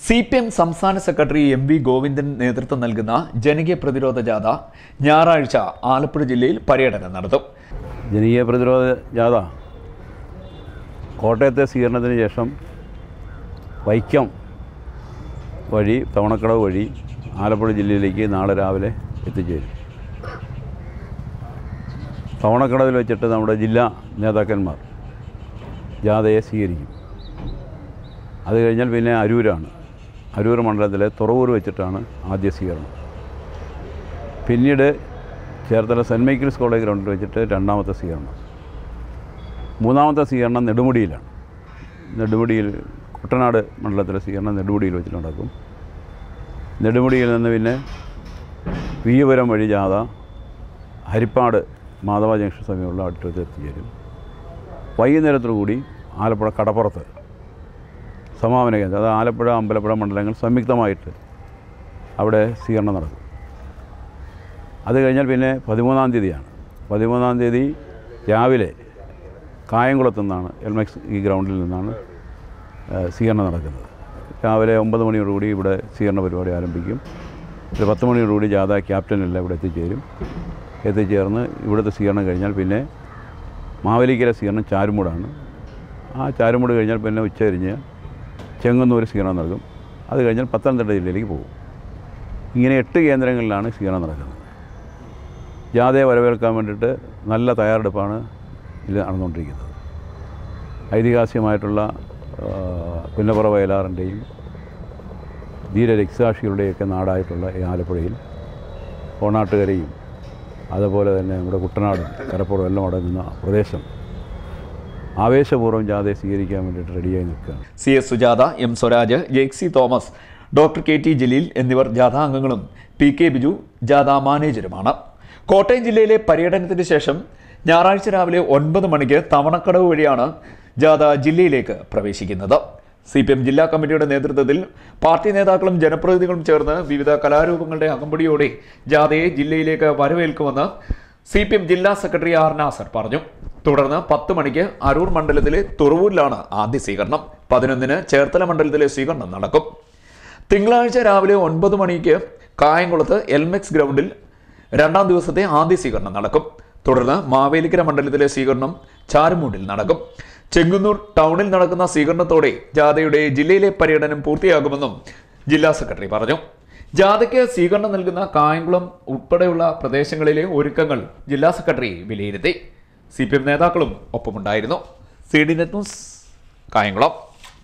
C P M സംസ്ഥാന secretary M V Govindan നേതൃത്വം നൽകുന്ന ജനകീയ പ്രതിരോധ ജാഥ ഞായറാഴ്ച ആലപ്പുഴ ജില്ലയിൽ പര്യടനം നടത്തും ജനകീയ പ്രതിരോധ ജാഥ കോട്ടയത്തെ സ്വീകരണത്തിന് ശേഷം വൈക്കം വഴി തവണക്കടവ് വഴി ആലപ്പുഴ ജില്ലയിലേക്ക് നാളെ രാവിലെ എത്തിച്ചേരും തവണക്കടവിൽ വെച്ചിട്ട് നമ്മുടെ ജില്ലാ നേതാക്കന്മാർ ജാഥയെ സ്വീകരിക്കും അത് കഴിഞ്ഞാൽ പിന്നെ അരൂരാണ് അരൂർ മണ്ഡലത്തിലെ തുറവൂർ വെച്ചിട്ടാണ് ആദ്യ സ്വീകരണം പിന്നീട് ചേർത്തല സെൻറ്റ് മൈക്കിൾസ് കോളേജ് ഗ്രൗണ്ടിൽ വെച്ചിട്ട് രണ്ടാമത്തെ സ്വീകരണം മൂന്നാമത്തെ സ്വീകരണം നെടുമുടിയിലാണ് നെടുമുടിയിൽ കുട്ടനാട് മണ്ഡലത്തിലെ സ്വീകരണം നെടുമുടിയിൽ വെച്ചിട്ട് നടക്കും നെടുമുടിയിൽ നിന്ന് പിന്നെ വീയപുരം വഴി ജാഥ ഹരിപ്പാട് മാധവ ജംഗ്ഷൻ സമയമുള്ള അടുത്തത് എത്തിച്ചേരും വൈകുന്നേരത്തോടു കൂടി ആലപ്പുഴ കടപ്പുറത്ത് സമാപന കേന്ദ്രം അത് ആലപ്പുഴ അമ്പലപ്പുഴ മണ്ഡലങ്ങൾ സംയുക്തമായിട്ട് അവിടെ സ്വീകരണം നടക്കും അത് കഴിഞ്ഞാൽ പിന്നെ പതിമൂന്നാം തീയതിയാണ് പതിമൂന്നാം തീയതി രാവിലെ കായംകുളത്തു നിന്നാണ് എൽമെക്സ് ഈ ഗ്രൗണ്ടിൽ നിന്നാണ് ആ, സ്വീകരണം നടക്കുന്നത് രാവിലെ ഒമ്പത് മണിയോടുകൂടി ഇവിടെ സ്വീകരണ പരിപാടി ആരംഭിക്കും ഒരു പത്ത് മണിയോടുകൂടി ജാഥ ക്യാപ്റ്റനെല്ലാം ഇവിടെ എത്തിച്ചേരും എത്തിച്ചേർന്ന് ഇവിടുത്തെ സ്വീകരണം കഴിഞ്ഞാൽ പിന്നെ മാവേലിക്കര സ്വീകരണം ചാരുമൂടാണ് ആ ചാരുമൂട് കഴിഞ്ഞാൽ പിന്നെ ഉച്ച കഴിഞ്ഞ് ചെങ്ങന്നൂർ സ്വീകരണം നടക്കും അത് കഴിഞ്ഞാൽ പത്തനംതിട്ട ജില്ലയിലേക്ക് പോകും ഇങ്ങനെ എട്ട് കേന്ദ്രങ്ങളിലാണ് സ്വീകരണം നടക്കുന്നത് ജാഥയെ വരവേൽക്കാൻ വേണ്ടിയിട്ട് നല്ല തയ്യാറെടുപ്പാണ് ഇത് നടന്നുകൊണ്ടിരിക്കുന്നത് ഐതിഹാസികമായിട്ടുള്ള ആ, പുന്നപ്പുറ വയലാറിൻ്റെയും ധീരരക്സാക്ഷികളുടെയൊക്കെ നാടായിട്ടുള്ള ഈ ആലപ്പുഴയിൽ ഓണാട്ടുകരയും അതുപോലെ തന്നെ നമ്മുടെ കുട്ടനാടും കരപ്പുറം എല്ലാം അടങ്ങുന്ന പ്രദേശം ആവേശപൂർവ്വം ജാഥയെ സ്വീകരിക്കാൻ വേണ്ടിയിട്ട് റെഡിയായി നിൽക്കുകയാണ് C S Sujatha M Swaraj Jaxy Thomas doctor K T Jaleel എന്നിവർ ജാഥാംഗങ്ങളും പി കെ ബിജു ജാഥ മാനേജരുമാണ് കോട്ടയം ജില്ലയിലെ പര്യടനത്തിന് ശേഷം ഞായറാഴ്ച രാവിലെ ഒൻപത് മണിക്ക് തവണക്കടവ് വഴിയാണ് ജാഥ ജില്ലയിലേക്ക് പ്രവേശിക്കുന്നത് സി പി എം ജില്ലാ കമ്മിറ്റിയുടെ നേതൃത്വത്തിൽ പാർട്ടി നേതാക്കളും ജനപ്രതിനിധികളും ചേർന്ന് വിവിധ കലാരൂപങ്ങളുടെ അകമ്പടിയോടെ ജാഥയെ ജില്ലയിലേക്ക് വരവേൽക്കുമെന്ന് സി പി എം ജില്ലാ സെക്രട്ടറി ആർ നാസർ പറഞ്ഞു തുടർന്ന് പത്ത് മണിക്ക് അരൂർ മണ്ഡലത്തിലെ തുറവൂരിലാണ് ആദ്യ സ്വീകരണം പതിനൊന്നിന് ചേർത്തല മണ്ഡലത്തിലെ സ്വീകരണം നടക്കും തിങ്കളാഴ്ച രാവിലെ ഒൻപത് മണിക്ക് കായംകുളത്ത് എൽമെക്സ് ഗ്രൗണ്ടിൽ രണ്ടാം ദിവസത്തെ ആദ്യ സ്വീകരണം നടക്കും തുടർന്ന് മാവേലിക്കര മണ്ഡലത്തിലെ സ്വീകരണം ചാരുമൂടിൽ നടക്കും ചെങ്ങന്നൂർ ടൗണിൽ നടക്കുന്ന സ്വീകരണത്തോടെ ജാഥയുടെ ജില്ലയിലെ പര്യടനം പൂർത്തിയാകുമെന്നും ജില്ലാ സെക്രട്ടറി പറഞ്ഞു ജാഥയ്ക്ക് സ്വീകരണം നൽകുന്ന കായംകുളം ഉൾപ്പെടെയുള്ള പ്രദേശങ്ങളിലെ ഒരുക്കങ്ങൾ ജില്ലാ സെക്രട്ടറി വിലയിരുത്തി സി പി എം നേതാക്കളും ഒപ്പമുണ്ടായിരുന്നു C D net news Kayamkulam